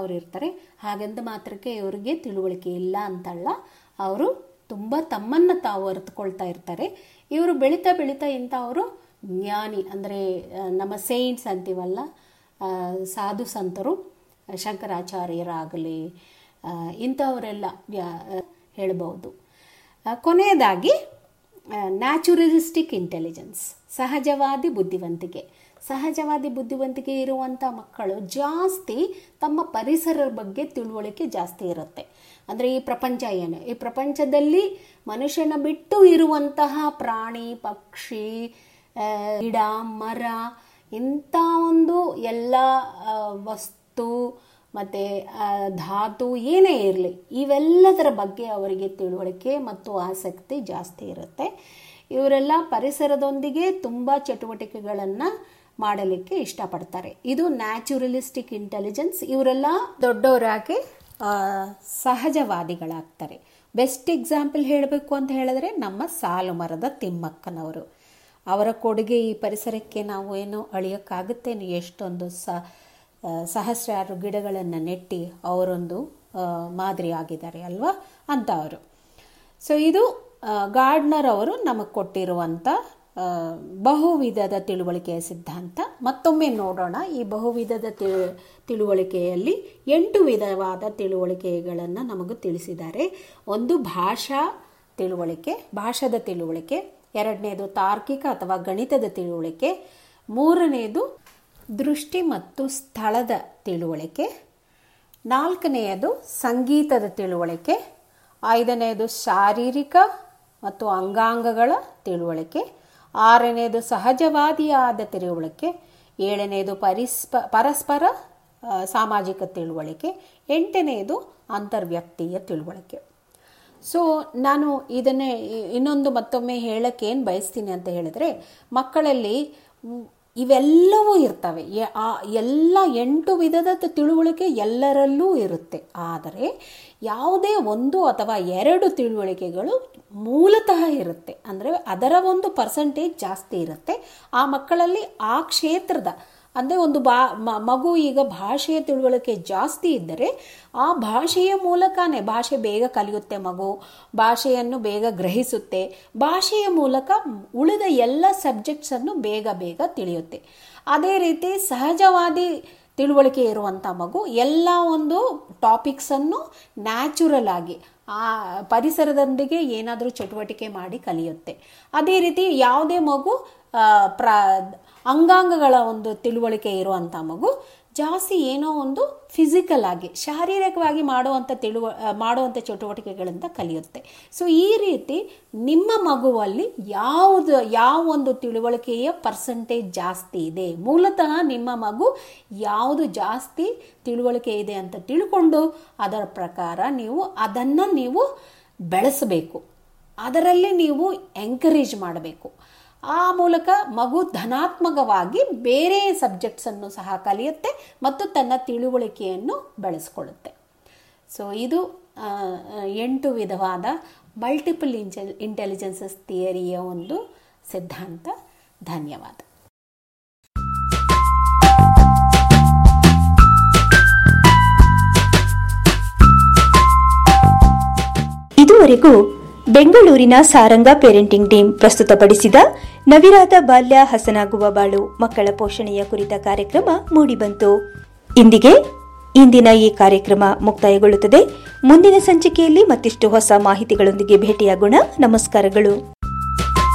ಅವ್ರು ಇರ್ತಾರೆ ಹಾಗಂದ ಮಾತ್ರಕ್ಕೆ ಇವರಿಗೆ ತಿಳುವಳಿಕೆ ಇಲ್ಲ ಅಂತಲ್ಲ ಅವರು ತುಂಬ ತಮ್ಮನ್ನು ತಾವು ಅರಿತುಕೊಳ್ತಾ ಇರ್ತಾರೆ ಇವರು ಬೆಳೀತಾ ಬೆಳೀತಾ ಇಂಥ ಅವರು ಜ್ಞಾನಿ ಅಂದರೆ ನಮ್ಮ ಸೇಂಟ್ಸ್ ಅಂತೀವಲ್ಲ ಆ, ಸಾಧು ಸಂತರು ಶಂಕರಾಚಾರ್ಯರಾಗಲಿ ಆ, ಇಂಥವರೆಲ್ಲ ವ್ಯಾ- ಹೇಳ್ಬೋದು ಆ, ಕೊನೆಯದಾಗಿ ನ್ಯಾಚುರಲಿಸ್ಟಿಕ್ ಇಂಟೆಲಿಜೆನ್ಸ್ ಸಹಜವಾದಿ ಬುದ್ಧಿವಂತಿಕೆ ಸಹಜವಾದಿ ಬುದ್ಧಿವಂತಿಕೆ ಇರುವಂಥ ಮಕ್ಕಳು ಜಾಸ್ತಿ ತಮ್ಮ ಪರಿಸರದ ಬಗ್ಗೆ ತಿಳುವಳಿಕೆ ಜಾಸ್ತಿ ಇರುತ್ತೆ ಅಂದರೆ ಈ ಪ್ರಪಂಚ ಏನು ಈ ಪ್ರಪಂಚದಲ್ಲಿ ಮನುಷ್ಯನ ಬಿಟ್ಟು ಇರುವಂತಹ ಪ್ರಾಣಿ ಪಕ್ಷಿ ಆ, ಗಿಡ ಮರ ಇಂಥ ಒಂದು ಎಲ್ಲ ಆ, ವಸ್ತು ಮತ್ತು ಧಾತು ಏನೇ ಇರಲಿ ಇವೆಲ್ಲದರ ಬಗ್ಗೆ ಅವರಿಗೆ ತಿಳುವಳಿಕೆ ಮತ್ತು ಆಸಕ್ತಿ ಜಾಸ್ತಿ ಇರುತ್ತೆ ಇವರೆಲ್ಲ ಪರಿಸರದೊಂದಿಗೆ ತುಂಬ ಚಟುವಟಿಕೆಗಳನ್ನು ಮಾಡಲಿಕ್ಕೆ ಇಷ್ಟಪಡ್ತಾರೆ ಇದು ನ್ಯಾಚುರಲಿಸ್ಟಿಕ್ ಇಂಟೆಲಿಜೆನ್ಸ್ ಇವರೆಲ್ಲ ದೊಡ್ಡವರಾಗಿ ಆ, ಸಹಜವಾದಿಗಳಾಗ್ತಾರೆ ಬೆಸ್ಟ್ ಎಕ್ಸಾಂಪಲ್ ಹೇಳಬೇಕು ಅಂತ ಹೇಳಿದ್ರೆ ನಮ್ಮ ಸಾಲು ಮರದ ತಿಮ್ಮಕ್ಕನವರು ಅವರ ಕೊಡುಗೆ ಈ ಪರಿಸರಕ್ಕೆ ನಾವು ಏನು ಅಳಿಯೋಕ್ಕಾಗುತ್ತೇನು ಎಷ್ಟೊಂದು ಸ ಆ, ಸಹಸ್ರಾರು ಗಿಡಗಳನ್ನು ನೆಟ್ಟಿ ಅವರೊಂದು ಆ, ಮಾದರಿ ಆಗಿದ್ದಾರೆ ಅಲ್ವಾ ಅಂತ ಅವರು ಸೊ ಇದು ಆ, ಗಾರ್ಡ್ನರ್ ಅವರು ನಮಗೆ ಕೊಟ್ಟಿರುವಂಥ ಆ, ಬಹುವಿಧದ ತಿಳುವಳಿಕೆಯ ಸಿದ್ಧಾಂತ ಮತ್ತೊಮ್ಮೆ ನೋಡೋಣ ಈ ಬಹುವಿಧದ ತಿಳು ತಿಳುವಳಿಕೆಯಲ್ಲಿ ಎಂಟು ವಿಧವಾದ ತಿಳುವಳಿಕೆಗಳನ್ನು ನಮಗೆ ತಿಳಿಸಿದ್ದಾರೆ ಒಂದು ಭಾಷಾ ತಿಳುವಳಿಕೆ ಭಾಷಾದ ತಿಳುವಳಿಕೆ ಎರಡನೇದು ತಾರ್ಕಿಕ ಅಥವಾ ಗಣಿತದ ತಿಳುವಳಿಕೆ ಮೂರನೆಯದು ದೃಷ್ಟಿ ಮತ್ತು ಸ್ಥಳದ ತಿಳುವಳಿಕೆ ನಾಲ್ಕನೆಯದು ಸಂಗೀತದ ತಿಳುವಳಿಕೆ ಐದನೆಯದು ಶಾರೀರಿಕ ಮತ್ತು ಅಂಗಾಂಗಗಳ ತಿಳುವಳಿಕೆ ಆರನೆಯದು ಸಹಜವಾದಿಯಾದ ತಿಳುವಳಿಕೆ ಏಳನೆಯದು ಪರಿಸ್ಪ ಪರಸ್ಪರ ಆ, ಸಾಮಾಜಿಕ ತಿಳುವಳಿಕೆ ಎಂಟನೆಯದು ಅಂತರ್ವ್ಯಕ್ತೀಯ ತಿಳುವಳಿಕೆ ಸೊ ನಾನು ಇದನ್ನೇ ಇ- ಇನ್ನೊಂದು ಮತ್ತೊಮ್ಮೆ ಹೇಳಕ್ಕೆ ಏನು ಬಯಸ್ತೀನಿ ಅಂತ ಹೇಳಿದ್ರೆ ಮಕ್ಕಳಲ್ಲಿ ಮ್, ಇವೆಲ್ಲವೂ ಇರ್ತವೆ ಎ- ಆ ಎಲ್ಲ ಎಂಟು ವಿಧದ ತ- ತಿಳುವಳಿಕೆ ಎಲ್ಲರಲ್ಲೂ ಇರುತ್ತೆ ಆದರೆ ಯಾವುದೇ ಒಂದು ಅಥವಾ ಎರಡು ತಿಳುವಳಿಕೆಗಳು ಮೂಲತಃ ಇರುತ್ತೆ ಅಂದರೆ ಅದರ ಒಂದು ಪರ್ಸೆಂಟೇಜ್ ಜಾಸ್ತಿ ಇರುತ್ತೆ ಆ ಮಕ್ಕಳಲ್ಲಿ ಆ ಕ್ಷೇತ್ರದ ಅಂದರೆ ಒಂದು ಬಾ ಮ- ಮಗು ಈಗ ಭಾಷೆಯ ತಿಳುವಳಿಕೆ ಜಾಸ್ತಿ ಇದ್ದರೆ ಆ ಭಾಷೆಯ ಮೂಲಕನೇ ಭಾಷೆ ಬೇಗ ಕಲಿಯುತ್ತೆ ಮಗು ಭಾಷೆಯನ್ನು ಬೇಗ ಗ್ರಹಿಸುತ್ತೆ ಭಾಷೆಯ ಮೂಲಕ ಉಳಿದ ಎಲ್ಲ ಸಬ್ಜೆಕ್ಟ್ಸನ್ನು ಬೇಗ ಬೇಗ ತಿಳಿಯುತ್ತೆ ಅದೇ ರೀತಿ ಸಹಜವಾದಿ ತಿಳುವಳಿಕೆ ಇರುವಂಥ ಮಗು ಎಲ್ಲ ಒಂದು ಟಾಪಿಕ್ಸನ್ನು ನ್ಯಾಚುರಲ್ ಆಗಿ ಆ ಪರಿಸರದೊಂದಿಗೆ ಏನಾದರೂ ಚಟುವಟಿಕೆ ಮಾಡಿ ಕಲಿಯುತ್ತೆ ಅದೇ ರೀತಿ ಯಾವುದೇ ಮಗು ಆ, ಪ್ರ ಅಂಗಾಂಗಗಳ ಒಂದು ತಿಳುವಳಿಕೆ ಇರುವಂಥ ಮಗು ಜಾಸ್ತಿ ಏನೋ ಒಂದು ಫಿಸಿಕಲ್ ಆಗಿ ಶಾರೀರಿಕವಾಗಿ ಮಾಡುವಂಥ ತಿಳುವ ಆ, ಮಾಡುವಂಥ ಚಟುವಟಿಕೆಗಳಿಂದ ಕಲಿಯುತ್ತೆ ಸೊ ಈ ರೀತಿ ನಿಮ್ಮ ಮಗುವಲ್ಲಿ ಯಾವುದು ಯಾವ ಒಂದು ತಿಳುವಳಿಕೆಯ ಪರ್ಸೆಂಟೇಜ್ ಜಾಸ್ತಿ ಇದೆ ಮೂಲತಃ ನಿಮ್ಮ ಮಗು ಯಾವುದು ಜಾಸ್ತಿ ತಿಳುವಳಿಕೆ ಇದೆ ಅಂತ ತಿಳ್ಕೊಂಡು ಅದರ ಪ್ರಕಾರ ನೀವು ಅದನ್ನು ನೀವು ಬೆಳೆಸಬೇಕು ಅದರಲ್ಲಿ ನೀವು ಎಂಕರೇಜ್ ಮಾಡಬೇಕು ಆ ಮೂಲಕ ಮಗು ಧನಾತ್ಮಕವಾಗಿ ಬೇರೆ ಸಬ್ಜೆಕ್ಟ್ಸನ್ನು ಸಹ ಕಲಿಯುತ್ತೆ ಮತ್ತು ತನ್ನ ತಿಳುವಳಿಕೆಯನ್ನು ಬೆಳೆಸ್ಕೊಳ್ಳುತ್ತೆ ಸೊ ಇದು ಆ, ಎಂಟು ವಿಧವಾದ ಮಲ್ಟಿಪಲ್ ಇಂಟೆಲ್ ಇಂಟೆಲಿಜೆನ್ಸಸ್ ಥಿಯರಿಯ ಒಂದು ಸಿದ್ಧಾಂತ ಧನ್ಯವಾದ ಇದುವರೆಗೂ ಬೆಂಗಳೂರಿನ ಸಾರಂಗ ಪೇರೆಂಟಿಂಗ್ ಟೀಮ್ ಪ್ರಸ್ತುತಪಡಿಸಿದ ನವಿರಾದ ಬಾಲ್ಯ ಹಸನಾಗುವ ಬಾಳು ಮಕ್ಕಳ ಪೋಷಣೆಯ ಕುರಿತ ಕಾರ್ಯಕ್ರಮ ಮೂಡಿಬಂತು ಇಂದಿಗೆ ಇಂದಿನ ಈ ಕಾರ್ಯಕ್ರಮ ಮುಕ್ತಾಯಗೊಳ್ಳುತ್ತದೆ ಮುಂದಿನ ಸಂಚಿಕೆಯಲ್ಲಿ ಮತ್ತಿಷ್ಟು ಹೊಸ ಮಾಹಿತಿಗಳೊಂದಿಗೆ ಭೇಟಿಯಾಗೋಣ ನಮಸ್ಕಾರಗಳು